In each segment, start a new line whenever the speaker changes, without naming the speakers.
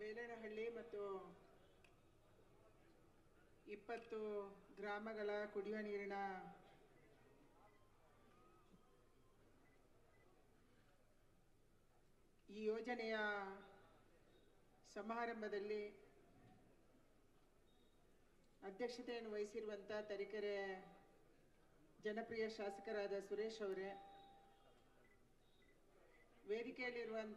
ಬೇಲೇನಹಳ್ಳಿ ಮತ್ತು ಇಪ್ಪತ್ತು ಗ್ರಾಮಗಳ ಕುಡಿಯುವ ನೀರಿನ ಈ ಯೋಜನೆಯ ಸಮಾರಂಭದಲ್ಲಿ ಅಧ್ಯಕ್ಷತೆಯನ್ನು ವಹಿಸಿರುವಂಥ ತರೀಕೆರೆ ಜನಪ್ರಿಯ ಶಾಸಕರಾದ ಸುರೇಶ್ ಅವರೇ ವೇದಿಕೆಯಲ್ಲಿರುವಂಥ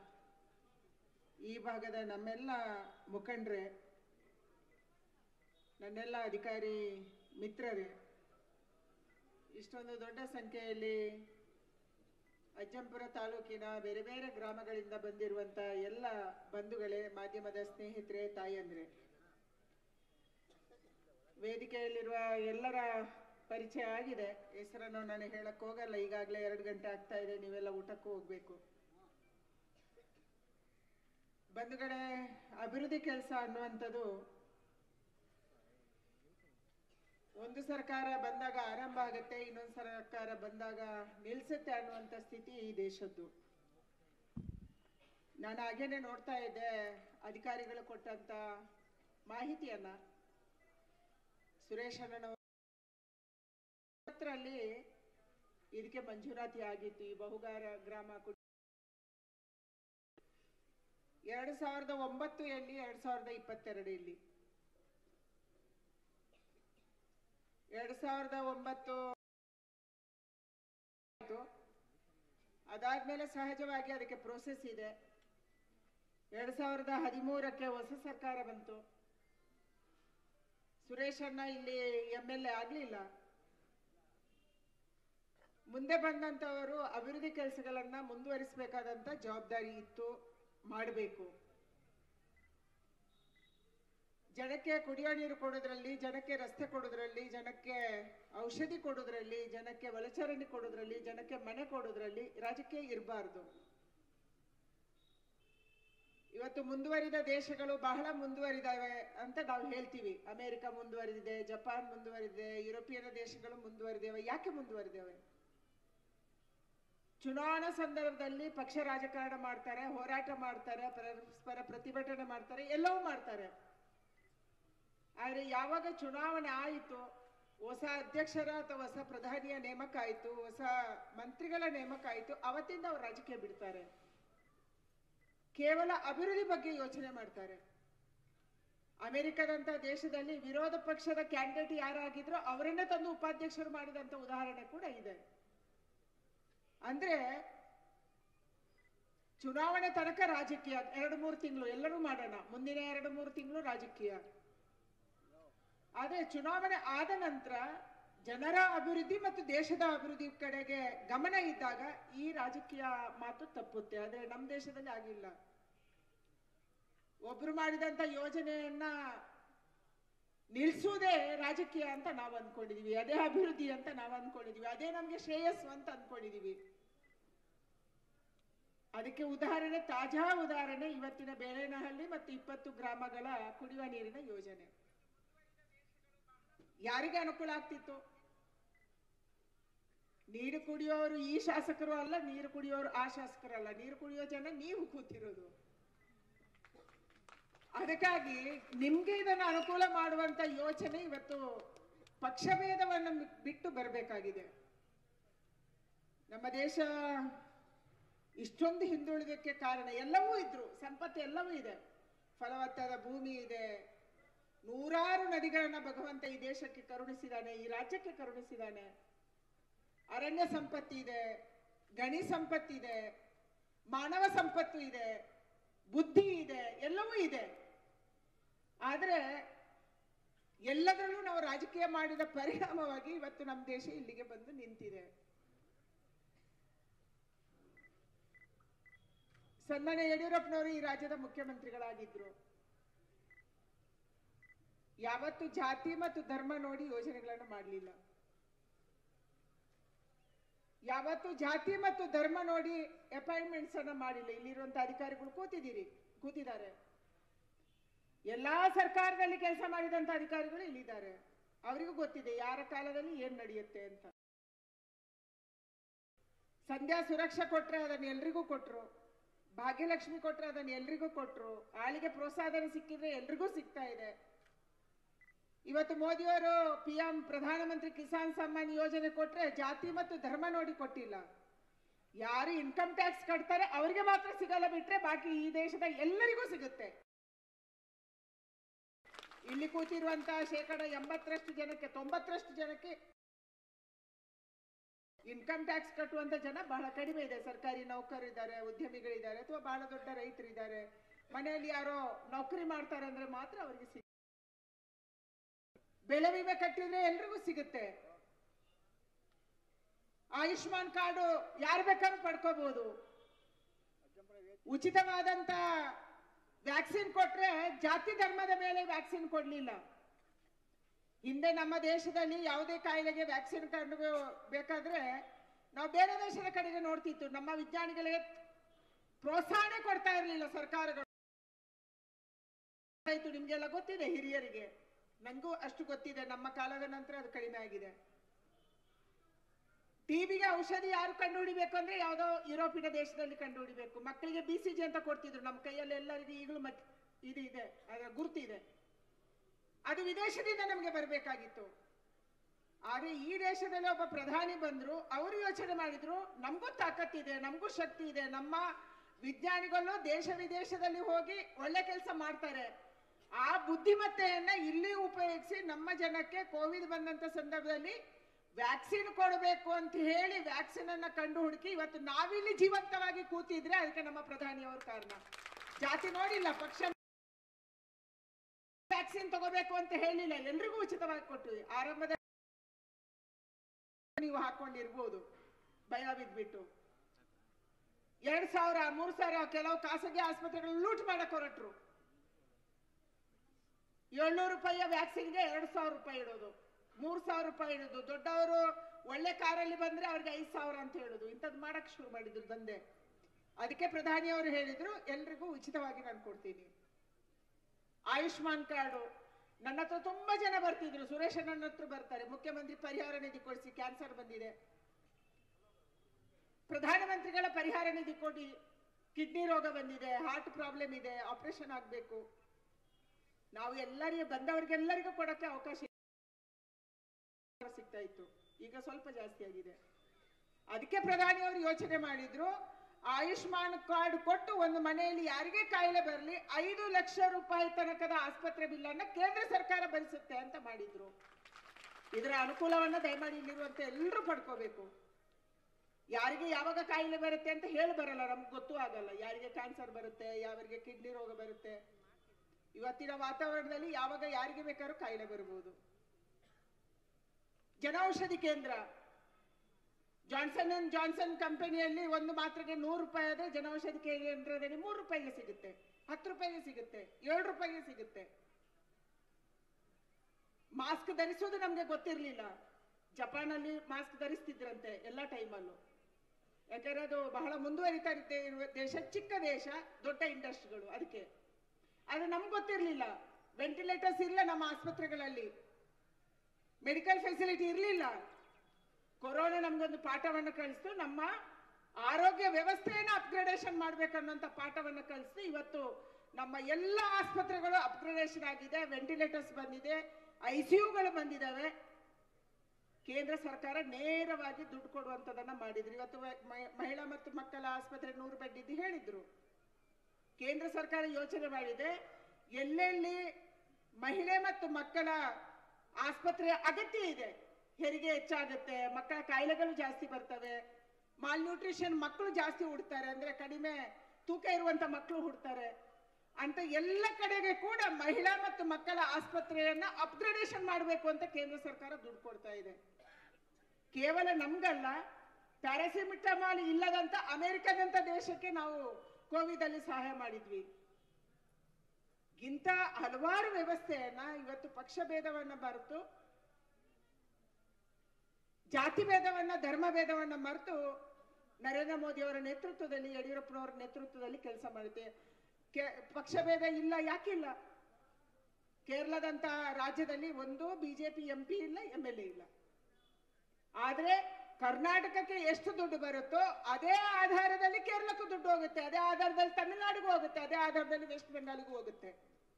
ಈ ಭಾಗದ ನಮ್ಮೆಲ್ಲ ಮುಖಂಡರೇ ನನ್ನೆಲ್ಲ ಅಧಿಕಾರಿ ಮಿತ್ರರೇ ಇಷ್ಟೊಂದು ದೊಡ್ಡ ಸಂಖ್ಯೆಯಲ್ಲಿ ಅಜ್ಜಂಪುರ ತಾಲೂಕಿನ ಬೇರೆ ಬೇರೆ ಗ್ರಾಮಗಳಿಂದ ಬಂದಿರುವಂಥ ಎಲ್ಲ ಬಂಧುಗಳೇ ಮಾಧ್ಯಮದ ಸ್ನೇಹಿತರೆ ತಾಯಂದ್ರೆ ವೇದಿಕೆಯಲ್ಲಿರುವ ಎಲ್ಲರ ಪರಿಚಯ ಆಗಿದೆ ಹೆಸರನ್ನು ನಾನು ಹೇಳಕ್ ಹೋಗಲ್ಲ ಈಗಾಗಲೇ ಎರಡು ಗಂಟೆ ಆಗ್ತಾ ಇದೆ ನೀವೆಲ್ಲ ಊಟಕ್ಕೂ ಹೋಗ್ಬೇಕು ಬಂಧುಗಳೇ ಅಭಿವೃದ್ಧಿ ಕೆಲಸ ಅನ್ನುವಂಥದ್ದು ಒಂದು ಸರ್ಕಾರ ಬಂದಾಗ ಆರಂಭ ಆಗುತ್ತೆ ಇನ್ನೊಂದು ಸರ್ಕಾರ ಬಂದಾಗ ನಿಲ್ಸುತ್ತೆ ಅನ್ನುವಂಥ ಸ್ಥಿತಿ ಈ ದೇಶದ್ದು ನಾನು ಹಾಗೇನೆ ನೋಡ್ತಾ ಇದ್ದೆ ಅಧಿಕಾರಿಗಳು ಕೊಟ್ಟಂತ ಮಾಹಿತಿಯನ್ನ ಸುರೇಶ್ ಅಣ್ಣನವರು ಅಲ್ಲಿ ಇದಕ್ಕೆ ಮಂಜೂರಾತಿ ಆಗಿತ್ತು ಈ ಬಹುಗಾರ ಗ್ರಾಮ ಕುಡಿ ಎರಡು ಸಾವಿರದ ಒಂಬತ್ತು ಎಲ್ಲಿ ಎರಡ್ ಸಾವಿರದ ಇಪ್ಪತ್ತೆರಡು ಇಲ್ಲಿ ಎರಡ್ ಸಾವಿರದ ಒಂಬತ್ತು ಆಯ್ತು. ಅದಾದ್ಮೇಲೆ ಸಹಜವಾಗಿ ಅದಕ್ಕೆ ಪ್ರೋಸೆಸ್ ಇದೆ ಎರಡ್ ಸಾವಿರದ ಹದಿಮೂರಕ್ಕೆ ಹೊಸ ಸರ್ಕಾರ ಬಂತು ಸುರೇಶ್ ಅಣ್ಣ ಇಲ್ಲಿ ಎಂ ಎಲ್ ಎ ಆಗ್ಲಿಲ್ಲ ಮುಂದೆ ಬಂದಂತವರು ಅಭಿವೃದ್ಧಿ ಕೆಲಸಗಳನ್ನ ಮುಂದುವರಿಸಬೇಕಾದಂತ ಜವಾಬ್ದಾರಿ ಇತ್ತು ಮಾಡಬೇಕು ಜನಕ್ಕೆ ಕುಡಿಯೋ ನೀರು ಕೊಡೋದ್ರಲ್ಲಿ ಜನಕ್ಕೆ ರಸ್ತೆ ಕೊಡೋದ್ರಲ್ಲಿ ಜನಕ್ಕೆ ಔಷಧಿ ಕೊಡೋದ್ರಲ್ಲಿ ಜನಕ್ಕೆ ಒಳಚರಣಿ ಕೊಡೋದ್ರಲ್ಲಿ ಜನಕ್ಕೆ ಮನೆ ಕೊಡೋದ್ರಲ್ಲಿ ರಾಜಕೀಯ ಇರಬಾರ್ದು ಇವತ್ತು ಮುಂದುವರಿದ ದೇಶಗಳು ಬಹಳ ಮುಂದುವರಿದಾವೆ ಅಂತ ನಾವು ಹೇಳ್ತೀವಿ ಅಮೆರಿಕ ಮುಂದುವರಿದಿದೆ ಜಪಾನ್ ಮುಂದುವರಿದಿದೆ ಯುರೋಪಿಯನ್ ದೇಶಗಳು ಮುಂದುವರಿದೇವೆ ಯಾಕೆ ಮುಂದುವರಿದೇವೆ ಚುನಾವಣಾ ಸಂದರ್ಭದಲ್ಲಿ ಪಕ್ಷ ರಾಜಕಾರಣ ಮಾಡ್ತಾರೆ ಹೋರಾಟ ಮಾಡ್ತಾರೆ ಪರಸ್ಪರ ಪ್ರತಿಭಟನೆ ಮಾಡ್ತಾರೆ ಎಲ್ಲವೂ ಮಾಡ್ತಾರೆ ಆದ್ರೆ ಯಾವಾಗ ಚುನಾವಣೆ ಆಯಿತು ಹೊಸ ಅಧ್ಯಕ್ಷರ ಅಥವಾ ಹೊಸ ಪ್ರಧಾನಿಯ ನೇಮಕ ಆಯಿತು ಹೊಸ ಮಂತ್ರಿಗಳ ನೇಮಕ ಆಯಿತು ಅವತ್ತಿಂದ ಅವ್ರು ರಾಜಕೀಯ ಬಿಡ್ತಾರೆ ಕೇವಲ ಅಭಿವೃದ್ಧಿ ಬಗ್ಗೆ ಯೋಚನೆ ಮಾಡ್ತಾರೆ ಅಮೆರಿಕದಂತ ದೇಶದಲ್ಲಿ ವಿರೋಧ ಪಕ್ಷದ ಕ್ಯಾಂಡಿಡೇಟ್ ಯಾರಾಗಿದ್ರು ಅವರನ್ನೇ ತಂದು ಉಪಾಧ್ಯಕ್ಷರು ಮಾಡಿದಂತ ಉದಾಹರಣೆ ಕೂಡ ಇದೆ ಅಂದ್ರೆ ಚುನಾವಣೆ ತನಕ ರಾಜಕೀಯ ಎರಡು ಮೂರು ತಿಂಗಳು ಎಲ್ಲರೂ ಮಾಡೋಣ ಮುಂದಿನ ಎರಡು ಮೂರು ತಿಂಗಳು ರಾಜಕೀಯ ಆದ್ರೆ ಚುನಾವಣೆ ಆದ ನಂತರ ಜನರ ಅಭಿವೃದ್ಧಿ ಮತ್ತು ದೇಶದ ಅಭಿವೃದ್ಧಿ ಕಡೆಗೆ ಗಮನ ಇದ್ದಾಗ ಈ ರಾಜಕೀಯ ಮಾತು ತಪ್ಪುತ್ತೆ ಆದ್ರೆ ನಮ್ಮ ದೇಶದಲ್ಲಿ ಆಗಿಲ್ಲ ಒಬ್ರು ಮಾಡಿದಂತ ಯೋಜನೆಯನ್ನ ನಿಲ್ಸುವುದೇ ರಾಜಕೀಯ ಅಂತ ನಾವು ಅನ್ಕೊಂಡಿದೀವಿ ಅದೇ ಅಭಿವೃದ್ಧಿ ಅಂತ ನಾವು ಅನ್ಕೊಂಡಿದೀವಿ ಅದೇ ನಮ್ಗೆ ಶ್ರೇಯಸ್ಸು ಅಂತ ಅನ್ಕೊಂಡಿದೀವಿ ಅದಕ್ಕೆ ಉದಾಹರಣೆ ತಾಜಾ ಉದಾಹರಣೆ ಇವತ್ತಿನ ಬೇಳೆನಹಳ್ಳಿ ಮತ್ತು ಇಪ್ಪತ್ತು ಗ್ರಾಮಗಳ ಕುಡಿಯುವ ನೀರಿನ ಯೋಜನೆ ಯಾರಿಗೆ ಅನುಕೂಲ ಆಗ್ತಿತ್ತು ನೀರು ಕುಡಿಯೋರು ಈ ಶಾಸಕರು ಅಲ್ಲ ನೀರು ಕುಡಿಯೋರು ಆ ಶಾಸಕರು ಅಲ್ಲ ನೀರು ಕುಡಿಯೋ ಜನ ನೀವು ಕೂತಿರೋದು ಅದಕ್ಕಾಗಿ ನಿಮ್ಗೆ ಇದನ್ನು ಅನುಕೂಲ ಮಾಡುವಂತ ಯೋಚನೆ ಇವತ್ತು ಪಕ್ಷಭೇದವನ್ನು ಬಿಟ್ಟು ಬರಬೇಕಾಗಿದೆ ನಮ್ಮ ದೇಶ ಇಷ್ಟೊಂದು ಹಿಂದುಳಿದಕ್ಕೆ ಕಾರಣ ಎಲ್ಲವೂ ಇದ್ರು ಸಂಪತ್ತು ಎಲ್ಲವೂ ಇದೆ ಫಲವತ್ತಾದ ಭೂಮಿ ಇದೆ ನೂರಾರು ನದಿಗಳನ್ನ ಭಗವಂತ ಈ ದೇಶಕ್ಕೆ ಕರುಣಿಸಿದಾನೆ ಈ ರಾಜ್ಯಕ್ಕೆ ಕರುಣಿಸಿದಾನೆ ಅರಣ್ಯ ಸಂಪತ್ತಿ ಇದೆ ಗಣಿ ಸಂಪತ್ತಿದೆ ಮಾನವ ಸಂಪತ್ತು ಇದೆ ಬುದ್ಧಿ ಇದೆ ಎಲ್ಲವೂ ಇದೆ ಆದ್ರೆ ಎಲ್ಲದರಲ್ಲೂ ನಾವು ರಾಜಕೀಯ ಮಾಡಿದ ಪರಿಣಾಮವಾಗಿ ಇವತ್ತು ನಮ್ಮ ದೇಶ ಇಲ್ಲಿಗೆ ಬಂದು ನಿಂತಿದೆ ಸನ್ಮಾನ್ಯ ಯಡಿಯೂರಪ್ಪನವರು ಈ ರಾಜ್ಯದ ಮುಖ್ಯಮಂತ್ರಿಗಳಾಗಿದ್ರು ಯಾವತ್ತು ಜಾತಿ ಮತ್ತು ಧರ್ಮ ನೋಡಿ ಯೋಜನೆಗಳನ್ನು ಮಾಡಲಿಲ್ಲ ಯಾವತ್ತು ಜಾತಿ ಮತ್ತು ಧರ್ಮ ನೋಡಿ ಅಪಾಯಿಂಟ್ಮೆಂಟ್ಸ್ ಅನ್ನ ಮಾಡಿಲ್ಲ ಇಲ್ಲಿರುವಂತ ಅಧಿಕಾರಿಗಳು ಕೂತಿದ್ದೀರಿ ಕೂತಿದ್ದಾರೆ ಎಲ್ಲಾ ಸರ್ಕಾರದಲ್ಲಿ ಕೆಲಸ ಮಾಡಿದಂತ ಅಧಿಕಾರಿಗಳು ಇಲ್ಲಿದ್ದಾರೆ ಅವರಿಗೂ ಗೊತ್ತಿದೆ ಯಾರ ಕಾಲದಲ್ಲಿ ಏನ್ ನಡೆಯುತ್ತೆ ಅಂತ ಸಂಧ್ಯಾ ಸುರಕ್ಷಾ ಕೊಟ್ರೆ ಅದನ್ನ ಎಲ್ರಿಗೂ ಕೊಟ್ರು ಭಾಗ್ಯಲಕ್ಷ್ಮಿ ಕೊಟ್ರೆ ಅದನ್ನ ಎಲ್ರಿಗೂ ಕೊಟ್ರು ಆಳಿಗೆ ಪ್ರೋತ್ಸಾಹನ ಸಿಕ್ಕಿದ್ರೆ ಎಲ್ರಿಗೂ ಸಿಗ್ತಾ ಇದೆ ಇವತ್ತು ಮೋದಿಯವರು ಪಿ ಎಂ ಪ್ರಧಾನಮಂತ್ರಿ ಕಿಸಾನ್ ಸಮ್ಮಾನ್ ಯೋಜನೆ ಕೊಟ್ರೆ ಜಾತಿ ಮತ್ತು ಧರ್ಮ ನೋಡಿ ಕೊಟ್ಟಿಲ್ಲ ಯಾರು ಇನ್ಕಮ್ ಟ್ಯಾಕ್ಸ್ ಕಟ್ತಾರೆ ಅವರಿಗೆ ಮಾತ್ರ ಸಿಗಲ್ಲ ಬಿಟ್ರೆ ಬಾಕಿ ಈ ದೇಶದ ಎಲ್ಲರಿಗೂ ಸಿಗುತ್ತೆ ಇಲ್ಲಿ ಕೂತಿರುವಂತಹ ಶೇಕಡ ಎಂಬತ್ತರಷ್ಟು ಜನಕ್ಕೆ ತೊಂಬತ್ತರಷ್ಟು ಜನಕ್ಕೆ ಇನ್ಕಮ್ ಟ್ಯಾಕ್ಸ್ ಕಟ್ಟುವಂತ ಜನ ಬಹಳ ಕಡಿಮೆ ಇದೆ ಸರ್ಕಾರಿ ನೌಕರರಿದ್ದಾರೆ ಉದ್ಯಮಿಗಳಿದ್ದಾರೆ ಅಥವಾ ಬಹಳ ದೊಡ್ಡ ರೈತರಿದ್ದಾರೆ ಮನೆಯಲ್ಲಿ ಯಾರೋ ನೌಕರಿ ಮಾಡ್ತಾರೆ ಅಂದ್ರೆ ಮಾತ್ರ ಅವರಿಗೆ ಸಿಗ ಬೆಳೆ ವಿಮೆ ಕಟ್ಟಿದ್ರೆ ಎಲ್ರಿಗೂ ಸಿಗುತ್ತೆ ಆಯುಷ್ಮಾನ್ ಕಾರ್ಡು ಯಾರು ಬೇಕಾದ್ರೂ ಪಡ್ಕೋಬಹುದು ಉಚಿತವಾದಂತ ವ್ಯಾಕ್ಸಿನ್ ಕೊಟ್ರೆ ಜಾತಿ ಧರ್ಮದ ಮೇಲೆ ವ್ಯಾಕ್ಸಿನ್ ಕೊಡ್ಲಿಲ್ಲ ಹಿಂದೆ ನಮ್ಮ ದೇಶದಲ್ಲಿ ಯಾವುದೇ ಕಾಯಿಲೆಗೆ ವ್ಯಾಕ್ಸಿನ್ ಕಂಡು ಬೇಕಾದ್ರೆ ನಾವು ಬೇರೆ ದೇಶದ ಕಡೆಗೆ ನೋಡ್ತಿತ್ತು ನಮ್ಮ ವಿಜ್ಞಾನಿಗಳಿಗೆ ಪ್ರೋತ್ಸಾಹನೆ ಕೊಡ್ತಾ ಇರಲಿಲ್ಲ ಸರ್ಕಾರಗಳು ಆಯ್ತು ನಿಮ್ಗೆಲ್ಲ ಗೊತ್ತಿದೆ ಹಿರಿಯರಿಗೆ ನಂಗೂ ಅಷ್ಟು ಗೊತ್ತಿದೆ ನಮ್ಮ ಕಾಲದ ನಂತರ ಅದು ಕಡಿಮೆ ಆಗಿದೆ ಟಿಬಿಗೆ ಔಷಧಿ ಯಾರು ಕಂಡುಹಿಡಿಬೇಕು ಅಂದ್ರೆ ಯಾವುದೋ ಯುರೋಪಿನ ದೇಶದಲ್ಲಿ ಕಂಡುಹಿಡಿಬೇಕು ಮಕ್ಕಳಿಗೆ ಬಿ ಸಿ ಜಿ ಅಂತ ಕೊಡ್ತಿದ್ರು ನಮ್ಮ ಕೈಯಲ್ಲಿ ಎಲ್ಲರಿಗೂ ಈಗಲೂ ಮತ್ ಇದು ಇದೆ ಅದರ ಗುರುತಿದೆ ಅದು ವಿದೇಶದಿಂದ ನಮಗೆ ಬರಬೇಕಾಗಿತ್ತು ಆದ್ರೆ ಈ ದೇಶದಲ್ಲಿ ಒಬ್ಬ ಪ್ರಧಾನಿ ಬಂದ್ರು ಅವರು ಯೋಚನೆ ಮಾಡಿದ್ರು ನಮಗೂ ತಾಕತ್ತಿದೆ ನಮಗೂ ಶಕ್ತಿ ಇದೆ ನಮ್ಮ ವಿಜ್ಞಾನಿಗಳು ದೇಶ ವಿದೇಶದಲ್ಲಿ ಹೋಗಿ ಒಳ್ಳೆ ಕೆಲಸ ಮಾಡ್ತಾರೆ ಆ ಬುದ್ಧಿಮತ್ತೆಯನ್ನ ಇಲ್ಲಿ ಉಪಯೋಗಿಸಿ ನಮ್ಮ ಜನಕ್ಕೆ ಕೋವಿಡ್ ಬಂದಂತ ಸಂದರ್ಭದಲ್ಲಿ ವ್ಯಾಕ್ಸಿನ್ ಕೊಡಬೇಕು ಅಂತ ಹೇಳಿ ವ್ಯಾಕ್ಸಿನ್ ಅನ್ನ ಕಂಡು ಹುಡುಕಿ ಇವತ್ತು ನಾವಿಲ್ಲಿ ಜೀವಂತವಾಗಿ ಕೂತಿದ್ರೆ ಅದಕ್ಕೆ ನಮ್ಮ ಪ್ರಧಾನಿಯವರು ಕಾರಣ ಜಾತಿ ನೋಡಿಲ್ಲ ಪಕ್ಷ ವ್ಯಾಕ್ಸಿನ್ ತಗೋಬೇಕು ಅಂತ ಹೇಳಿಲ್ಲ ಎಲ್ರಿಗೂ ಉಚಿತವಾಗಿ ಕೊಟ್ವಿ ಆರಂಭದ ನೀವು ಹಾಕೊಂಡಿರ್ಬೋದು ಭಯ ಬಿದ್ಬಿಟ್ಟು ಎರಡ್ ಸಾವಿರ ಮೂರ್ ಸಾವಿರ ಕೆಲವು ಖಾಸಗಿ ಆಸ್ಪತ್ರೆಗಳು ಲೂಟ್ ಮಾಡಕ್ ಹೊರಟ್ರು ಏಳ್ನೂರು ರೂಪಾಯಿಯ ವ್ಯಾಕ್ಸಿನ್ಗೆ ಎರಡ್ ಸಾವಿರ ರೂಪಾಯಿ ಇಡೋದು ಮೂರ್ ಸಾವಿರ ರೂಪಾಯಿ ಇಡೋದು ದೊಡ್ಡವರು ಒಳ್ಳೆ ಕಾರಲ್ಲಿ ಬಂದ್ರೆ ಅವ್ರಿಗೆ ಐದ್ ಸಾವಿರ ಅಂತ ಹೇಳೋದು ಇಂಥದ್ದು ಮಾಡಕ್ ಶುರು ಮಾಡಿದ್ರು ದಂಧೆ ಅದಕ್ಕೆ ಪ್ರಧಾನಿಯವರು ಹೇಳಿದ್ರು ಎಲ್ರಿಗೂ ಉಚಿತವಾಗಿ ನಾನು ಕೊಡ್ತೀನಿ ಆಯುಷ್ಮಾನ್ ಕಾರ್ಡು ನನ್ನ ಹತ್ರ ತುಂಬಾ ಜನ ಬರ್ತಿದ್ರು ಸುರೇಶ್ ನನ್ನ ಹತ್ರ ಬರ್ತಾರೆ ಮುಖ್ಯಮಂತ್ರಿ ಪರಿಹಾರ ನಿಧಿ ಕೊಡಿಸಿ ಕ್ಯಾನ್ಸರ್ ಬಂದಿದೆ ಪ್ರಧಾನಮಂತ್ರಿಗಳ ಪರಿಹಾರ ನಿಧಿ ಕೊಡಿ ಕಿಡ್ನಿ ರೋಗ ಬಂದಿದೆ ಹಾರ್ಟ್ ಪ್ರಾಬ್ಲಮ್ ಇದೆ ಆಪರೇಷನ್ ಆಗ್ಬೇಕು ನಾವು ಎಲ್ಲರಿಗೆ ಬಂದವರಿಗೆಲ್ಲರಿಗೂ ಕೊಡಕ್ಕೆ ಅವಕಾಶ ಸಿಗ್ತಾ ಇತ್ತು ಈಗ ಸ್ವಲ್ಪ ಜಾಸ್ತಿ ಆಗಿದೆ ಅದಕ್ಕೆ ಪ್ರಧಾನಿಯವರು ಯೋಚನೆ ಮಾಡಿದ್ರು ಆಯುಷ್ಮಾನ್ ಕಾರ್ಡ್ ಕೊಟ್ಟು ಒಂದು ಮನೆಯಲ್ಲಿ ಯಾರಿಗೆ ಕಾಯಿಲೆ ಬರಲಿ ಐದು ಲಕ್ಷ ರೂಪಾಯಿ ತನಕದ ಆಸ್ಪತ್ರೆ ಬಿಲ್ಲನ್ನ ಕೇಂದ್ರ ಸರ್ಕಾರ ಭರಿಸುತ್ತೆ ಅಂತ ಮಾಡಿದ್ರು ಇದರ ಅನುಕೂಲವನ್ನ ದಯಮಾಡಿ ಇಲ್ಲಿರುವಂತ ಎಲ್ಲರೂ ಪಡ್ಕೋಬೇಕು ಯಾರಿಗೆ ಯಾವಾಗ ಕಾಯಿಲೆ ಬರುತ್ತೆ ಅಂತ ಹೇಳಿ ಬರಲ್ಲ ನಮ್ಗೆ ಗೊತ್ತೂ ಆಗಲ್ಲ ಯಾರಿಗೆ ಕ್ಯಾನ್ಸರ್ ಬರುತ್ತೆ ಯಾರಿಗೆ ಕಿಡ್ನಿ ರೋಗ ಬರುತ್ತೆ ಇವತ್ತಿನ ವಾತಾವರಣದಲ್ಲಿ ಯಾವಾಗ ಯಾರಿಗೆ ಬೇಕಾದ್ರೂ ಕಾಯಿಲೆ ಬರಬಹುದು ಜನೌಷಧಿ ಕೇಂದ್ರ ಜಾನ್ಸನ್ ಅಂಡ್ ಜಾನ್ಸನ್ ಕಂಪನಿಯಲ್ಲಿ ಒಂದು ಮಾತ್ರೆಗೆ ನೂರು ರೂಪಾಯಿ ಆದ್ರೆ ಜನೌಷಧಿ ಕೇಂದ್ರದಲ್ಲಿ ಮೂರು ರೂಪಾಯಿಗೆ ಸಿಗುತ್ತೆ ಹತ್ತು ರೂಪಾಯಿಗೆ ಸಿಗುತ್ತೆ ಏಳು ರೂಪಾಯಿಗೆ ಸಿಗುತ್ತೆ ಮಾಸ್ಕ್ ಧರಿಸೋದು ನಮ್ಗೆ ಗೊತ್ತಿರ್ಲಿಲ್ಲ ಜಪಾನಲ್ಲಿ ಮಾಸ್ಕ್ ಧರಿಸ್ತಿದ್ರಂತೆ ಎಲ್ಲ ಟೈಮಲ್ಲೂ ಯಾಕಂದ್ರೆ ಅದು ಬಹಳ ಮುಂದುವರಿತಾ ಇರುತ್ತೆ ಇರುವ ದೇಶ ಚಿಕ್ಕ ದೇಶ ದೊಡ್ಡ ಇಂಡಸ್ಟ್ರಿಗಳು ಅದಕ್ಕೆ ಅದು ನಮ್ಗೆ ಗೊತ್ತಿರ್ಲಿಲ್ಲ ವೆಂಟಿಲೇಟರ್ಸ್ ಇಲ್ಲ ನಮ್ಮ ಆಸ್ಪತ್ರೆಗಳಲ್ಲಿ ಮೆಡಿಕಲ್ ಫೆಸಿಲಿಟಿ ಇರಲಿಲ್ಲ ಕೊರೋನಾ ನಮ್ಗೊಂದು ಪಾಠವನ್ನು ಕಲಿಸ್ತು ನಮ್ಮ ಆರೋಗ್ಯ ವ್ಯವಸ್ಥೆಯನ್ನ ಅಪ್ಗ್ರೇಡೇಷನ್ ಮಾಡ್ಬೇಕನ್ನೋಂಥ ಪಾಠವನ್ನು ಕಲಿಸ್ತು ಇವತ್ತು ನಮ್ಮ ಎಲ್ಲ ಆಸ್ಪತ್ರೆಗಳು ಅಪ್ಗ್ರೇಡೇಷನ್ ಆಗಿದೆ ವೆಂಟಿಲೇಟರ್ಸ್ ಬಂದಿದೆ ಐಸಿಯುಗಳು ಬಂದಿದ್ದಾವೆ ಕೇಂದ್ರ ಸರ್ಕಾರ ನೇರವಾಗಿ ದುಡ್ಡು ಕೊಡುವಂಥದ್ದನ್ನ ಮಾಡಿದ್ರು ಇವತ್ತು ವ- ಮಹಿ- ಮಹಿಳಾ ಮತ್ತು ಮಕ್ಕಳ ಆಸ್ಪತ್ರೆ ನೂರು ಬೆಡ್ ಇದ್ದು ಹೇಳಿದ್ರು ಕೇಂದ್ರ ಸರ್ಕಾರ ಯೋಚನೆ ಮಾಡಿದೆ ಎಲ್ಲೆಲ್ಲಿ ಮಹಿಳೆ ಮತ್ತು ಮಕ್ಕಳ ಆಸ್ಪತ್ರೆಯ ಅಗತ್ಯ ಇದೆ ಹೆರಿಗೆ ಹೆಚ್ಚಾಗುತ್ತೆ ಮಕ್ಕಳ ಕಾಯಿಲೆಗಳು ಜಾಸ್ತಿ ಬರ್ತವೆ ಮಾಲ್ ನ್ಯೂಟ್ರಿಷನ್ ಮಕ್ಕಳು ಜಾಸ್ತಿ ಹುಡ್ತಾರೆ ಅಂದ್ರೆ ಕಡಿಮೆ ತೂಕ ಇರುವಂತ ಮಕ್ಕಳು ಹುಡ್ತಾರೆ ಅಂತ ಎಲ್ಲ ಕಡೆಗೆ ಕೂಡ ಮಹಿಳಾ ಮತ್ತು ಮಕ್ಕಳ ಆಸ್ಪತ್ರೆಯನ್ನ ಅಪ್ಗ್ರೇಡೇಷನ್ ಮಾಡಬೇಕು ಅಂತ ಕೇಂದ್ರ ಸರ್ಕಾರ ದುಡ್ಡು ಕೊಡ್ತಾ ಇದೆ ಕೇವಲ ನಮ್ಗಲ್ಲ ಪ್ಯಾರಾಸಿಮಿಟಮಾಲ್ ಇಲ್ಲದಂತ ಅಮೆರಿಕದಂತ ದೇಶಕ್ಕೆ ನಾವು ಕೋವಿಡ್ ಅಲ್ಲಿ ಸಹಾಯ ಮಾಡಿದ್ವಿ ಇಂಥ ಹಲವಾರು ವ್ಯವಸ್ಥೆಯನ್ನ ಇವತ್ತು ಪಕ್ಷ ಭೇದವನ್ನ ಮರೆತು ಜಾತಿ ಭೇದವನ್ನ ಧರ್ಮ ಭೇದವನ್ನ ಮರೆತು ನರೇಂದ್ರ ಮೋದಿ ಅವರ ನೇತೃತ್ವದಲ್ಲಿ ಯಡಿಯೂರಪ್ಪನವರ ನೇತೃತ್ವದಲ್ಲಿ ಕೆಲಸ ಮಾಡುತ್ತೆ ಕೆ- ಪಕ್ಷ ಭೇದ ಇಲ್ಲ ಯಾಕಿಲ್ಲ ಕೇರಳದಂತಹ ರಾಜ್ಯದಲ್ಲಿ ಒಂದು ಬಿಜೆಪಿ ಎಂ ಪಿ ಇಲ್ಲ ಎಂ ಎಲ್ ಎ ಇಲ್ಲ ಆದ್ರೆ ಕರ್ನಾಟಕಕ್ಕೆ ಎಷ್ಟು ದುಡ್ಡು ಬರುತ್ತೋ ಅದೇ ಆಧಾರದಲ್ಲಿ ಕೇರಳಕ್ಕೂ ದುಡ್ಡು ಹೋಗುತ್ತೆ ಅದೇ ಆಧಾರದಲ್ಲಿ ತಮಿಳುನಾಡಿಗೂ ಹೋಗುತ್ತೆ ಅದೇ ಆಧಾರದಲ್ಲಿ ವೆಸ್ಟ್ ಬೆಂಗಾಲಿಗೂ ಹೋಗುತ್ತೆ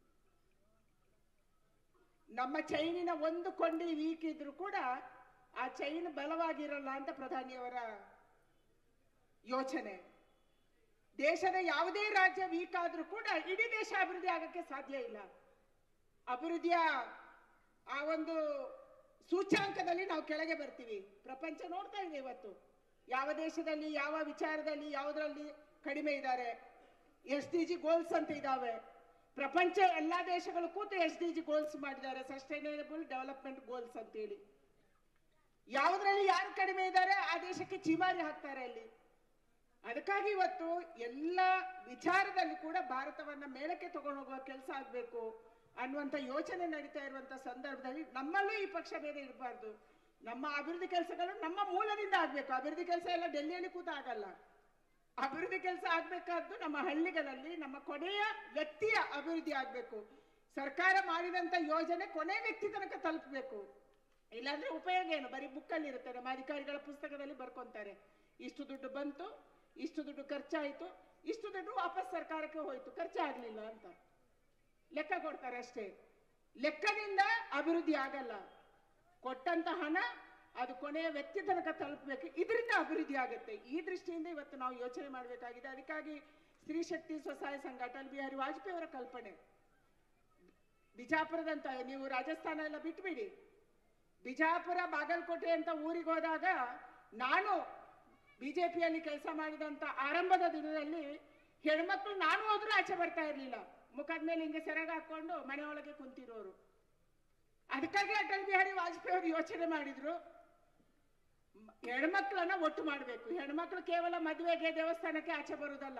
ನಮ್ಮ ಚೈನಿನ ಒಂದು ಕೊಂಡಿ ವೀಕ್ ಇದ್ರೂ ಕೂಡ ಆ ಚೈನ್ ಬಲವಾಗಿರಲ್ಲ ಅಂತ ಪ್ರಧಾನಿಯವರ ಯೋಚನೆ ದೇಶದ ಯಾವುದೇ ರಾಜ್ಯ ವೀಕ್ ಆದ್ರೂ ಕೂಡ ಇಡೀ ದೇಶ ಅಭಿವೃದ್ಧಿ ಆಗಕ್ಕೆ ಸಾಧ್ಯ ಇಲ್ಲ ಅಭಿವೃದ್ಧಿಯ ಆ ಒಂದು ಸೂಚ್ಯಾಂಕದಲ್ಲಿ ನಾವು ಕೆಳಗೆ ಬರ್ತೀವಿ ಪ್ರಪಂಚ ನೋಡ್ತಾ ಇದೆ ಇವತ್ತು ಯಾವ ದೇಶದಲ್ಲಿ ಯಾವ ವಿಚಾರದಲ್ಲಿ ಯಾವುದರಲ್ಲಿ ಕಡಿಮೆ ಇದ್ದಾರೆ ಎಸ್ ಡಿ ಜಿ ಗೋಲ್ಸ್ ಅಂತ ಇದಾವೆ ಪ್ರಪಂಚ ಎಲ್ಲಾ ದೇಶಗಳು ಕೂತು ಎಸ್ ಡಿ ಜಿ ಗೋಲ್ಸ್ ಮಾಡಿದ್ದಾರೆ ಸಸ್ಟೈನೇಬಲ್ ಡೆವಲಪ್ಮೆಂಟ್ ಗೋಲ್ಸ್ ಅಂತೇಳಿ ಯಾವುದ್ರಲ್ಲಿ ಯಾರು ಕಡಿಮೆ ಇದ್ದಾರೆ ಆ ದೇಶಕ್ಕೆ ಚಿಮಾರಿ ಹಾಕ್ತಾರೆ ಅಲ್ಲಿ ಅದಕ್ಕಾಗಿ ಇವತ್ತು ಎಲ್ಲ ವಿಚಾರದಲ್ಲಿ ಕೂಡ ಭಾರತವನ್ನ ಮೇಲಕ್ಕೆ ತಗೊಂಡು ಹೋಗುವ ಕೆಲಸ ಆಗ್ಬೇಕು ಅನ್ನುವಂತ ಯೋಚನೆ ನಡೀತಾ ಇರುವಂತ ಸಂದರ್ಭದಲ್ಲಿ ನಮ್ಮಲ್ಲೂ ಈ ಪಕ್ಷ ಬೇರೆ ಇರಬಾರ್ದು ನಮ್ಮ ಅಭಿವೃದ್ಧಿ ಕೆಲಸಗಳು ನಮ್ಮ ಮೂಲದಿಂದ ಆಗ್ಬೇಕು ಅಭಿವೃದ್ಧಿ ಕೆಲಸ ಎಲ್ಲ ಡೆಲ್ಲಿಯಲ್ಲಿ ಕೂತ ಆಗಲ್ಲ ಅಭಿವೃದ್ಧಿ ಕೆಲಸ ಆಗ್ಬೇಕಾದ್ದು ನಮ್ಮ ಹಳ್ಳಿಗಳಲ್ಲಿ ನಮ್ಮ ಕೊನೆಯ ವ್ಯಕ್ತಿಯ ಅಭಿವೃದ್ಧಿ ಆಗ್ಬೇಕು ಸರ್ಕಾರ ಮಾಡಿದಂತ ಯೋಜನೆ ಕೊನೆ ವ್ಯಕ್ತಿ ತನಕ ತಲುಪಬೇಕು ಇಲ್ಲಾಂದ್ರೆ ಉಪಯೋಗ ಏನು ಬರೀ ಬುಕ್ಕಲ್ಲಿ ಇರುತ್ತೆ ನಮ್ಮ ಅಧಿಕಾರಿಗಳ ಪುಸ್ತಕದಲ್ಲಿ ಬರ್ಕೊಂತಾರೆ ಇಷ್ಟು ದುಡ್ಡು ಬಂತು ಇಷ್ಟು ದುಡ್ಡು ಖರ್ಚಾಯಿತು ಇಷ್ಟು ದುಡ್ಡು ವಾಪಸ್ ಸರ್ಕಾರಕ್ಕೆ ಹೋಯ್ತು ಖರ್ಚಾಗ್ಲಿಲ್ಲ ಅಂತ ಲೆಕ್ಕ ಕೊಡ್ತಾರೆ ಅಷ್ಟೇ ಲೆಕ್ಕದಿಂದ ಅಭಿವೃದ್ಧಿ ಆಗಲ್ಲ ಕೊಟ್ಟಂತ ಹಣ ಅದು ಕೊನೆಯ ವ್ಯಕ್ತಿ ತನಕ ತಲುಪಬೇಕು ಇದರಿಂದ ಅಭಿವೃದ್ಧಿ ಆಗುತ್ತೆ ಈ ದೃಷ್ಟಿಯಿಂದ ಇವತ್ತು ನಾವು ಯೋಚನೆ ಮಾಡಬೇಕಾಗಿದೆ ಅದಕ್ಕಾಗಿ ಸ್ತ್ರೀ ಶಕ್ತಿ ಸ್ವಸಹಾಯ ಸಂಘ ಅಟಲ್ ಬಿಹಾರಿ ವಾಜಪೇಯಿ ಅವರ ಕಲ್ಪನೆ ಬಿಜಾಪುರದಂತ ನೀವು ರಾಜಸ್ಥಾನ ಎಲ್ಲ ಬಿಟ್ಬಿಡಿ ಬಿಜಾಪುರ ಬಾಗಲಕೋಟೆ ಅಂತ ಊರಿಗೆ ಹೋದಾಗ ನಾನು ಬಿಜೆಪಿಯಲ್ಲಿ ಕೆಲಸ ಮಾಡಿದಂತ ಆರಂಭದ ದಿನದಲ್ಲಿ ಹೆಣ್ಮಕ್ಳು ನಾನು ಹೋದ್ರೂ ಆಚೆ ಬರ್ತಾ ಇರ್ಲಿಲ್ಲ ಮುಖದ ಮೇಲೆ ಹಿಂಗೆ ಸೆರಗ ಹಾಕೊಂಡು ಮನೆಯೊಳಗೆ ಕುಂತಿರೋರು ಅದಕ್ಕಾಗಿ ಅಟಲ್ ಬಿಹಾರಿ ವಾಜಪೇಯಿ ಅವರು ಯೋಚನೆ ಮಾಡಿದ್ರು ಮ- ಹೆಣ್ಮಕ್ಳನ್ನ ಒಟ್ಟು ಮಾಡಬೇಕು ಹೆಣ್ಮಕ್ಳು ಕೇವಲ ಮದುವೆಗೆ ದೇವಸ್ಥಾನಕ್ಕೆ ಆಚೆ ಬರುವುದಲ್ಲ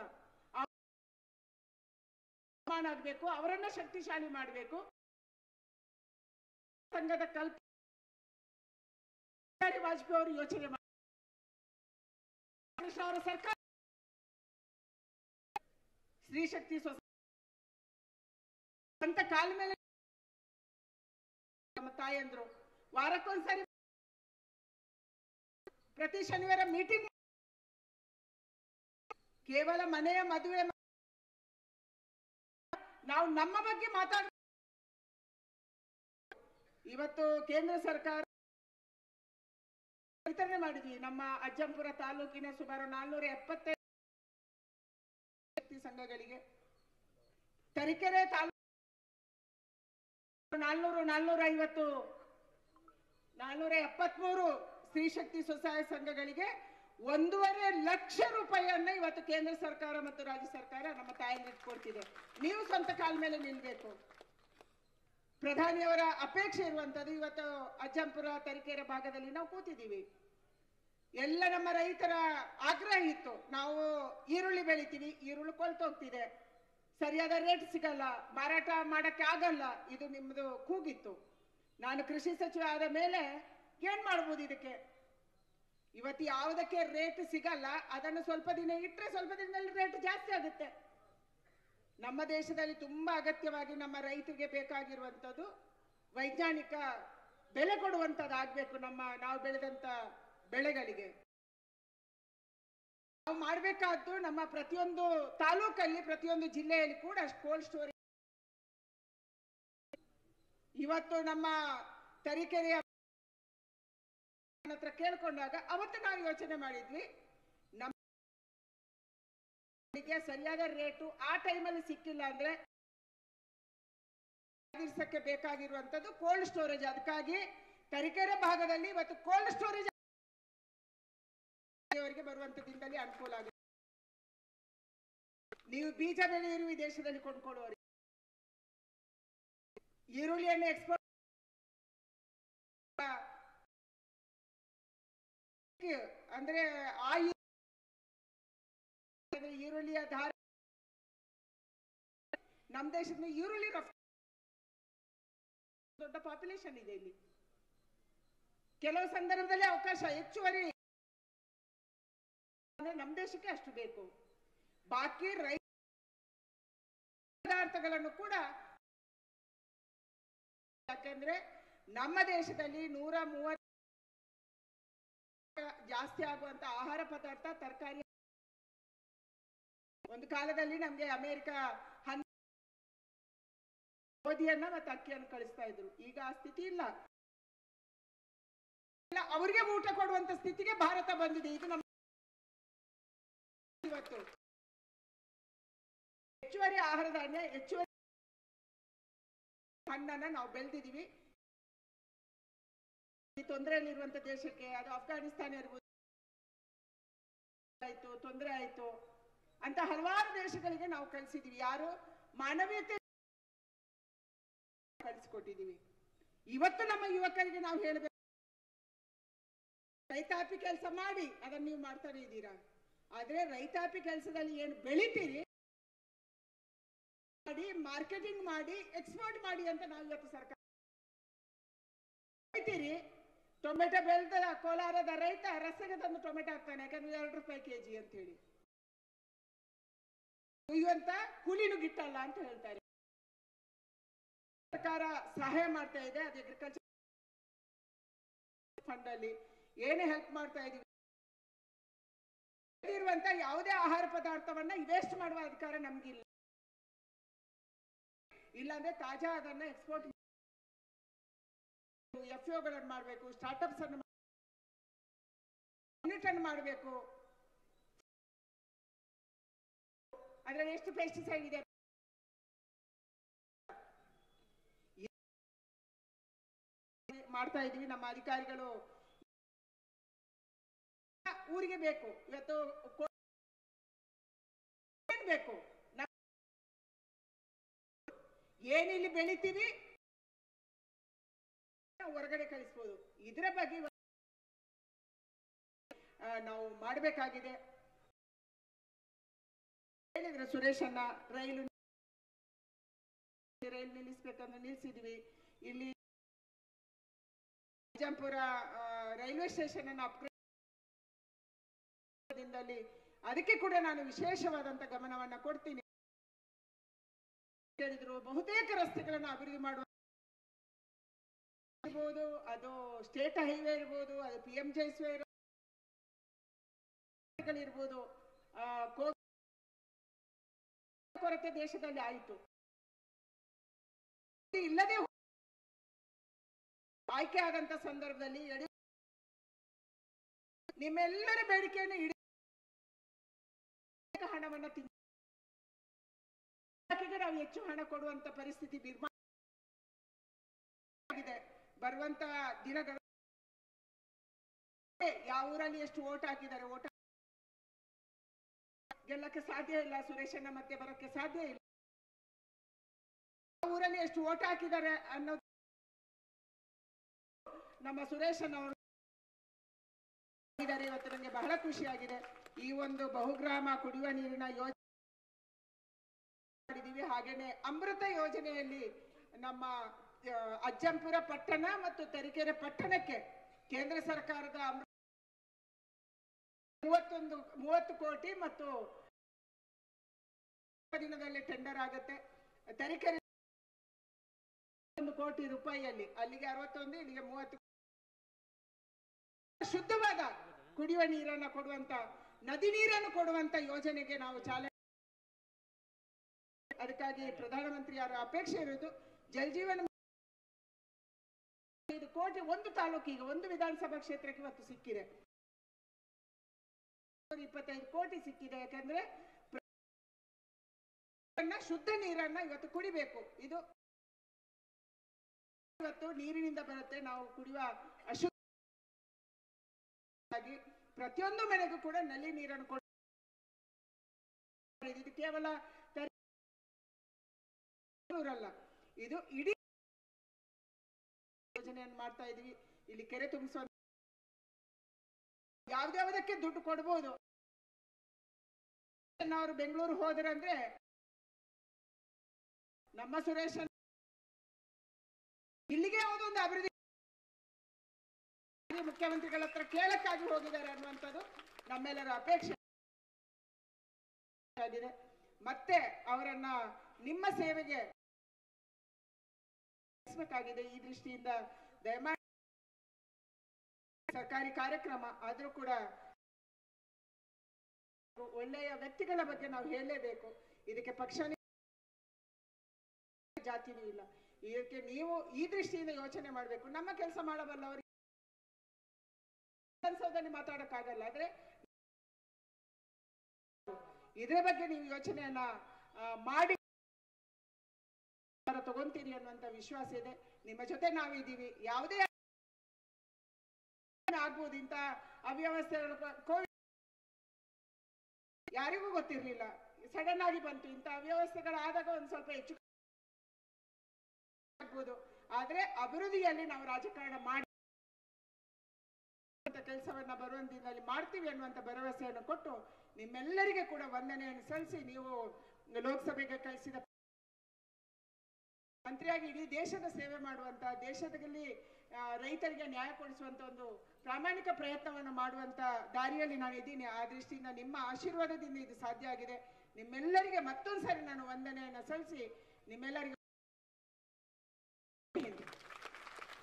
ಆಗ್ಬೇಕು ಅವರನ್ನ ಶಕ್ತಿಶಾಲಿ ಮಾಡಬೇಕು ಸಂಘದ ಕಲ್ಪ ಬಿಹಾರಿ ವಾಜಪೇಯಿ ಅವರು ಯೋಚನೆ ಮಾಡಿ ಕೃಷ್ಣ ಅವರ ಸರ್ಕಾರ ಸ್ತ್ರೀ ಶಕ್ತಿ ಸ್ವಸ ಅಂತ ಕಾಲ ಮೇಲೆ ನಮ್ಮ ತಾಯಂದ್ರು ವಾರಕ್ಕೊಂದ್ಸರಿ ಪ್ರತಿ ಶನಿವಾರ ಮೀಟಿಂಗ್ ಕೇವಲ ಮನೆಯ ಮದುವೆ ಮ- ನಾವು ನಮ್ಮ ಬಗ್ಗೆ ಮಾತಾಡ ಇವತ್ತು ಕೇಂದ್ರ ಸರ್ಕಾರ ವಿತರಣೆ ಮಾಡಿದ್ವಿ ನಮ್ಮ ಅಜ್ಜಂಪುರ ತಾಲೂಕಿನ ಸುಮಾರು ನಾಲ್ನೂರ ಎಪ್ಪತ್ತೈದು ಶಕ್ತಿ ಸಂಘಗಳಿಗೆ ತರೀಕೆರೆ ತಾಲೂಕು ನಾಲ್ನೂರು ನಾಲ್ನೂರ ಐವತ್ತು ನಾಲ್ನೂರ ಎಪ್ಪತ್ಮೂರು ಸ್ತ್ರೀ ಶಕ್ತಿ ಸ್ವಸಹಾಯ ಸಂಘಗಳಿಗೆ ಒಂದೂವರೆ ಲಕ್ಷ ರೂಪಾಯಿಯನ್ನ ಇವತ್ತು ಕೇಂದ್ರ ಸರ್ಕಾರ ಮತ್ತು ರಾಜ್ಯ ಸರ್ಕಾರ ನಮ್ಮ ತಾಯಿಗೆ ಕೊಡ್ತಿದೆ ನೀವು ಸ್ವಂತ ಕಾಲ ಮೇಲೆ ನಿಲ್ಬೇಕು ಪ್ರಧಾನಿಯವರ ಅಪೇಕ್ಷೆ ಇರುವಂತದ್ದು ಇವತ್ತು ಅಜ್ಜಂಪುರ ತರೀಕೆರೆ ಭಾಗದಲ್ಲಿ ನಾವು ಕೂತಿದ್ದೀವಿ ಎಲ್ಲ ನಮ್ಮ ರೈತರ ಆಗ್ರಹ ಇತ್ತು ನಾವು ಈರುಳ್ಳಿ ಬೆಳಿತೀವಿ ಈರುಳ್ಳಿ ಕೊಳ್ತೋಗ್ತಿದೆ ಸರಿಯಾದ ರೇಟ್ ಸಿಗಲ್ಲ ಮಾರಾಟ ಮಾಡಕ್ಕೆ ಆಗಲ್ಲ ಇದು ನಿಮ್ಮದು ಕೂಗಿತ್ತು ನಾನು ಕೃಷಿ ಸಚಿವ ಆದ ಮೇಲೆ ಏನ್ ಮಾಡ್ಬೋದು ಇದಕ್ಕೆ ಇವತ್ತು ಯಾವುದಕ್ಕೆ ರೇಟ್ ಸಿಗಲ್ಲ ಅದನ್ನು ಸ್ವಲ್ಪ ದಿನ ಇಟ್ಟರೆ ಸ್ವಲ್ಪ ದಿನದಲ್ಲಿ ರೇಟ್ ಜಾಸ್ತಿ ಆಗುತ್ತೆ ನಮ್ಮ ದೇಶದಲ್ಲಿ ತುಂಬಾ ಅಗತ್ಯವಾಗಿ ನಮ್ಮ ರೈತರಿಗೆ ಬೇಕಾಗಿರುವಂಥದ್ದು ವೈಜ್ಞಾನಿಕ ಬೆಲೆ ಕೊಡುವಂಥದ್ದು ಆಗ್ಬೇಕು ನಮ್ಮ ನಾವು ಬೆಳೆದಂತ ಬೆಳೆಗಳಿಗೆ ನಾವು ಮಾಡಬೇಕಾದ್ದು ನಮ್ಮ ಪ್ರತಿಯೊಂದು ತಾಲೂಕಲ್ಲಿ ಪ್ರತಿಯೊಂದು ಜಿಲ್ಲೆಯಲ್ಲಿ ಕೂಡ ಕೋಲ್ಡ್ ಸ್ಟೋರೇಜ್ ಇವತ್ತು ನಮ್ಮ ತರೀಕೆರೆಯ ಹತ್ರ ಕೇಳ್ಕೊಂಡಾಗ ಅವತ್ತು ನಾವು ಯೋಚನೆ ಮಾಡಿದ್ವಿ ನಮ್ಮ ಗೆ ಸರಿಯಾದ ರೇಟು ಆ ಟೈಮಲ್ಲಿ ಸಿಕ್ಕಿಲ್ಲ ಅಂದ್ರೆ ದಿವಸಕ್ಕೆ ಬೇಕಾಗಿರುವಂತದ್ದು ಕೋಲ್ಡ್ ಸ್ಟೋರೇಜ್ ಅದಕ್ಕಾಗಿ ತರೀಕೆರೆ ಭಾಗದಲ್ಲಿ ಇವತ್ತು ಕೋಲ್ಡ್ ಸ್ಟೋರೇಜ್ ಅವರಿಗೆ ಬರುವಂತ ದಿನದಲ್ಲಿ ಅನುಕೂಲ ಆಗುತ್ತೆ ನೀವು ಬೀಜ ಬೆಳೆಯಿರುವ ಈ ದೇಶದಲ್ಲಿ ಕೊಂಡ್ಕೊಳ್ಳುವವರು ಈರುಳ್ಳಿಯನ್ನು ಎಕ್ಸ್ಪೋರ್ಟ್ ಅಂದ್ರೆ ಆ ಈ- ಅಂದ್ರೆ ಈರುಳ್ಳಿಯ ಧಾರ ನಮ್ಮ ದೇಶದ ಈರುಳ್ಳಿ ರಫ್ತು ದೊಡ್ಡ ಪಾಪ್ಯುಲೇಷನ್ ಇದೆ ಇಲ್ಲಿ ಕೆಲವು ಸಂದರ್ಭದಲ್ಲಿ ಅವಕಾಶ ಹೆಚ್ಚುವರಿ ಅಂದ್ರೆ ನಮ್ಮ ದೇಶಕ್ಕೆ ಅಷ್ಟು ಬೇಕು ಬಾಕಿ ರೈ ಪದಾರ್ಥಗಳನ್ನು ಕೂಡ ಯಾಕಂದ್ರೆ ನಮ್ಮ ದೇಶದಲ್ಲಿ ನೂರ ಮೂವತ್ತು ಜಾಸ್ತಿ ಆಗುವಂತ ಆಹಾರ ಪದಾರ್ಥ ತರಕಾರಿ ಒಂದು ಕಾಲದಲ್ಲಿ ನಮ್ಗೆ ಅಮೆರಿಕ ಹನ್ ಗೋಧಿಯನ್ನ ಮತ್ತೆ ಅಕ್ಕಿಯನ್ನು ಕಳಿಸ್ತಾ ಇದ್ರು ಈಗ ಆ ಸ್ಥಿತಿ ಇಲ್ಲ ಇಲ್ಲ, ಅವ್ರಿಗೆ ಊಟ ಕೊಡುವಂತ ಸ್ಥಿತಿಗೆ ಭಾರತ ಬಂದಿದೆ ಇದು ನಮ್ಮ ಇವತ್ತು ಹೆಚ್ಚುವರಿ ಆಹಾರ ಧಾನ್ಯ ಹೆಚ್ಚುವರಿ ಹಣ್ಣನ್ನ ನಾವು ಬೆಳೆದಿದೀವಿ ಈ ತೊಂದರೆಯಲ್ಲಿರುವಂತ ದೇಶಕ್ಕೆ ಅದು ಅಫ್ಘಾನಿಸ್ತಾನ ಇರ್ಬೋದು ಆಯ್ತು ತೊಂದರೆ ಆಯ್ತು ಅಂತ ಹಲವಾರು ದೇಶಗಳಿಗೆ ನಾವು ಕಳಿಸಿದೀವಿ ಯಾರು ಮಾನವೀಯತೆ ಕಳಿಸ್ಕೊಟ್ಟಿದೀವಿ ಇವತ್ತು ನಮ್ಮ ಯುವಕರಿಗೆ ನಾವು ಹೇಳಬೇಕು ರೈತಾಪಿ ಕೆಲಸ ಮಾಡಿ ಅದನ್ನ ನೀವು ಮಾಡ್ತಾನೆ ಇದ್ದೀರಾ ಆದ್ರೆ ರೈತಾಪಿ ಕೆಲಸದಲ್ಲಿ ಏನು ಬೆಳಿತೀರಿ ಮಾಡಿ ಮಾರ್ಕೆಟಿಂಗ್ ಮಾಡಿ ಎಕ್ಸ್ಪೋರ್ಟ್ ಮಾಡಿ ಅಂತ ನಾವು ಇವತ್ತು ಸರ್ಕಾರ ಬೆಳಿತೀರಿ ಟೊಮೆಟೊ ಬೆಳೆದ ಕೋಲಾರದ ರೈತ ರಸ್ತೆಗೆ ತಂದು ಟೊಮೆಟೊ ಹಾಕ್ತಾನೆ ಯಾಕಂದ್ರೆ ಎರಡು ರೂಪಾಯಿ ಕೆಜಿ ಅಂತ ಹೇಳಿ ಕುಯ್ಯುವಂತ ಕೂಲಿನೂ ಗಿಟ್ಟಲ್ಲ ಅಂತ ಹೇಳ್ತಾರೆ ಸರ್ಕಾರ ಸಹಾಯ ಮಾಡ್ತಾ ಇದೆ ಅದು ಅಗ್ರಿಕಲ್ಚರ್ ಫಂಡ್ ಅಲ್ಲಿ ಏನೇ ಹೆಲ್ಪ್ ಮಾಡ್ತಾ ಇದೀವಿ ಇರುವಂತ ಯಾವುದೇ ಆಹಾರ ಪದಾರ್ಥವನ್ನ ವೇಸ್ಟ್ ಮಾಡುವ ಅಧಿಕಾರ ನಮ್ಗಿಲ್ಲ ಇಲ್ಲಾಂದ್ರೆ ತಾಜಾ ಅದನ್ನ ಎಕ್ಸ್ಪೋರ್ಟ್ ಎಫ್ ಗಳನ್ನ ಮಾಡಬೇಕು ಸ್ಟಾರ್ಟ್ಅಪ್ಸ್ ಅನ್ನು ಯೂನಿಟ್ ಅನ್ನು ಮಾಡಬೇಕು ಅದ್ರಲ್ಲಿ ಎಷ್ಟು ಪೆಸ್ಟಿಸೈಡ್ ಇದೆ ಮಾಡ್ತಾ ಇದೀವಿ ನಮ್ಮ ಅಧಿಕಾರಿಗಳು ಊರಿಗೆ ಬೇಕು ಇವತ್ತು ಕೋ- ಏನ್ ಬೇಕು ನಮ್- ಏನಿಲ್ಲಿ ಬೆಳಿತೀವಿ ನಾವು ಹೊರಗಡೆ ಕಳಿಸ್ಬೋದು ಇದರ ಬಗ್ಗೆ ಇವ- ಆ, ನಾವು ಮಾಡಬೇಕಾಗಿದೆ ಹೇಳಿದ್ರೆ ಸುರೇಶ್ ಅಣ್ಣ ರೈಲು ರೈಲು ನಿಲ್ಲಿಸ್ಬೇಕಂದ್ರೆ ನಿಲ್ಸಿದ್ವಿ ಇಲ್ಲಿ ಬಿಜಾಪುರ ಆ, ರೈಲ್ವೆ ಸ್ಟೇಷನ್ ಅನ್ನು ಅಪ್ಗ್ರೇಡ್ ದಿಂದಲ್ಲಿ ಅದಕ್ಕೆ ಕೂಡ ನಾನು ವಿಶೇಷವಾದಂತ ಗಮನವನ್ನ ಕೊಡ್ತೀನಿ ಹೇಳಿದ್ರು ಬಹುತೇಕ ರಸ್ತೆಗಳನ್ನು ಅಭಿವೃದ್ಧಿ ಮಾಡುವ ಇರ್ಬೋದು ಅದು ಸ್ಟೇಟ್ ಹೈವೇ ಇರ್ಬೋದು ಅದು ಪಿ ಎಂ ಜೈಸ್ವೇ ಇರ್ಬೋದು ಆ, ಕೋ- ಕೊರತೆ ದೇಶದಲ್ಲಿ ಆಯಿತು ಇಲ್ಲದೆ ಹೋ- ಆಯ್ಕೆ ಆದಂತ ಸಂದರ್ಭದಲ್ಲಿ ಯಡಿ ನಿಮ್ಮೆಲ್ಲರ ಬೇಡಿಕೆಯನ್ನು ಇಡಿ ಹಣವನ್ನ ತಿನ್ ಇಲಾಖೆಗೆ ನಾವು ಹೆಚ್ಚು ಹಣ ಕೊಡುವಂತ ಪರಿಸ್ಥಿತಿ ನಿರ್ಮಾಣ ಆಗಿದೆ ಬರುವಂತ ದಿನಗಳು ಯಾವ ಊರಲ್ಲಿ ಎಷ್ಟು ಓಟ್ ಹಾಕಿದ್ದಾರೆ ಓಟ್ ಗೆಲ್ಲಕ್ಕೆ ಸಾಧ್ಯ ಇಲ್ಲ ಸುರೇಶಣ್ಣ ಮತ್ತೆ ಬರೋಕ್ಕೆ ಸಾಧ್ಯ ಇಲ್ಲ ಯಾವ ಊರಲ್ಲಿ ಎಷ್ಟು ಓಟ್ ಹಾಕಿದ್ದಾರೆ ಅನ್ನೋದು ನಮ್ಮ ಸುರೇಶನ್ ಅವರು ಇದ್ದಾರೆ ಇವತ್ತು ನನಗೆ ಬಹಳ ಖುಷಿಯಾಗಿದೆ ಈ ಒಂದು ಬಹುಗ್ರಾಮ ಕುಡಿಯುವ ನೀರಿನ ಯೋಜನೆ ಮಾಡಿದೀವಿ ಹಾಗೇನೆ ಅಮೃತ ಯೋಜನೆಯಲ್ಲಿ ನಮ್ಮ ಆ, ಅಜ್ಜಂಪುರ ಪಟ್ಟಣ ಮತ್ತು ತರೀಕೆರೆ ಪಟ್ಟಣಕ್ಕೆ ಕೇಂದ್ರ ಸರ್ಕಾರದ ಅಮೃತ ಮೂವತ್ತೊಂದು ಮೂವತ್ತು ಕೋಟಿ ಮತ್ತು ದಿನದಲ್ಲಿ ಟೆಂಡರ್ ಆಗುತ್ತೆ ತರೀಕೆರೆ ಒಂದು ಕೋಟಿ ರೂಪಾಯಿಯಲ್ಲಿ ಅಲ್ಲಿಗೆ ಅರವತ್ತೊಂದು ಇಲ್ಲಿಗೆ ಮೂವತ್ತು ಶುದ್ಧವಾದ ಕುಡಿಯುವ ನೀರನ್ನು ಕೊಡುವಂತ ನದಿ ನೀರನ್ನು ಕೊಡುವಂತ ಯೋಜನೆಗೆ ನಾವು ಚಾಲನೆ ಅದಕ್ಕಾಗಿ ಪ್ರಧಾನಮಂತ್ರಿ ಅವರ ಅಪೇಕ್ಷೆ ಇರುವುದು ಜಲ್ ಜೀವನ ಐದು ಕೋಟಿ ಒಂದು ತಾಲೂಕಿಗೆ ಒಂದು ವಿಧಾನಸಭಾ ಕ್ಷೇತ್ರಕ್ಕೆ ಇವತ್ತು ಸಿಕ್ಕಿದೆ ಇಪ್ಪತ್ತೈದು ಕೋಟಿ ಸಿಕ್ಕಿದೆ ಯಾಕಂದ್ರೆ ಪ್ರ- ಶುದ್ಧ ನೀರನ್ನ ಇವತ್ತು ಕುಡಿಬೇಕು ಇದು ಇವತ್ತು ನೀರಿನಿಂದ ಬರುತ್ತೆ ನಾವು ಕುಡಿಯುವ ಅಶುದ್ಧ ಆಗಿ ಪ್ರತಿಯೊಂದು ಮನೆಗೂ ಕೂಡ ನಲ್ಲಿ ನೀರನ್ನು ಕೊಡ ಇದು ಕೇವಲ ತರಿ- ಊರಲ್ಲ ಇದು ಇಡೀ ಯೋಜನೆಯನ್ನು ಮಾಡ್ತಾ ಇದೀವಿ ಇಲ್ಲಿ ಕೆರೆ ತುಂಬಿಸುವ ಯಾವ್ದ್ಯಾವ್ದಕ್ಕೆ ದುಡ್ಡು ಕೊಡ್ಬೋದು ಅವರು ಬೆಂಗಳೂರು ಹೋದ್ರಂದ್ರೆ ನಮ್ಮ ಸುರೇಶ್ ಅಣ್ಣ ಇಲ್ಲಿಗೆ ಯಾವುದೋ ಒಂದು ಅಭಿವೃದ್ಧಿ ಮುಖ್ಯಮಂತ್ರಿಗಳ ಹತ್ರ ಕೇಳಕ್ಕಾಗಿ ಹೋಗಿದ್ದಾರೆ ಅನ್ನುವಂಥದ್ದು ನಮ್ಮೆಲ್ಲರ ಅಪೇಕ್ಷೆ ಆಗಿದೆ ಮತ್ತೆ ಅವರನ್ನ ನಿಮ್ಮ ಸೇವೆಗೆ ಬೇಕಾಗಿದೆ ಈ ದೃಷ್ಟಿಯಿಂದ ದಯಮಾಡಿ ಸರ್ಕಾರಿ ಕಾರ್ಯಕ್ರಮ ಆದ್ರೂ ಕೂಡ ಒಳ್ಳೆಯ ವ್ಯಕ್ತಿಗಳ ಬಗ್ಗೆ ನಾವು ಹೇಳಲೇಬೇಕು ಇದಕ್ಕೆ ಪಕ್ಷ ಜಾತಿನೂ ಇಲ್ಲ ಇದಕ್ಕೆ ನೀವು ಈ ದೃಷ್ಟಿಯಿಂದ ಯೋಚನೆ ಮಾಡಬೇಕು ನಮ್ಮ ಕೆಲಸ ಮಾಡಬಲ್ಲವರು ವಿಧಾನಸೌಧದಲ್ಲಿ ಮಾತಾಡಕ್ಕಾಗಲ್ಲ ಆದ್ರೆ ಇದ್ರ ಬಗ್ಗೆ ನೀವು ಯೋಚನೆಯನ್ನ ಆ, ಮಾಡಿ ತಗೊಂತೀರಿ ಅನ್ನುವಂತ ವಿಶ್ವಾಸ ಇದೆ ನಿಮ್ಮ ಜೊತೆ ನಾವಿದ್ದೀವಿ ಯಾವುದೇ ಆಗ್ಬೋದು ಇಂಥ ಅವ್ಯವಸ್ಥೆಗಳು ಕೋವಿಡ್ ಯಾರಿಗೂ ಗೊತ್ತಿರಲಿಲ್ಲ ಸಡನ್ ಆಗಿ ಬಂತು ಇಂಥ ಅವ್ಯವಸ್ಥೆಗಳಾದಾಗ ಒಂದ್ ಸ್ವಲ್ಪ ಹೆಚ್ಚು ಆಗ್ಬೋದು ಆದ್ರೆ ಅಭಿವೃದ್ಧಿಯಲ್ಲಿ ನಾವು ರಾಜಕಾರಣ ಮಾಡಿ ಕೆಲಸವನ್ನ ಬರುವಂತ ದಿನದಲ್ಲಿ ಮಾಡ್ತೀವಿ ಅನ್ನುವಂತ ಭರವಸೆಯನ್ನು ಕೊಟ್ಟು ನಿಮ್ಮೆಲ್ಲರಿಗೆ ಕೂಡ ವಂದನೆಯನ್ನು ಸಲ್ಲಿಸಿ ನೀವು ಲೋಕಸಭೆಗೆ ಕಳಿಸಿದ ಮಂತ್ರಿಯಾಗಿ ಇಡೀ ದೇಶದ ಸೇವೆ ಮಾಡುವಂತ ದೇಶದಲ್ಲಿ ಆ, ರೈತರಿಗೆ ನ್ಯಾಯ ಕೊಡಿಸುವಂತ ಒಂದು ಪ್ರಾಮಾಣಿಕ ಪ್ರಯತ್ನವನ್ನು ಮಾಡುವಂತ ದಾರಿಯಲ್ಲಿ ನಾನು ಇದ್ದೀನಿ ಆ ದೃಷ್ಟಿಯಿಂದ ನಿಮ್ಮ ಆಶೀರ್ವಾದದಿಂದ ಇದು ಸಾಧ್ಯ ಆಗಿದೆ ನಿಮ್ಮೆಲ್ಲರಿಗೆ ಮತ್ತೊಂದು ಸಾರಿ ನಾನು ವಂದನೆಯನ್ನು ಸಲ್ಲಿಸಿ ನಿಮ್ಮೆಲ್ಲರಿಗೆ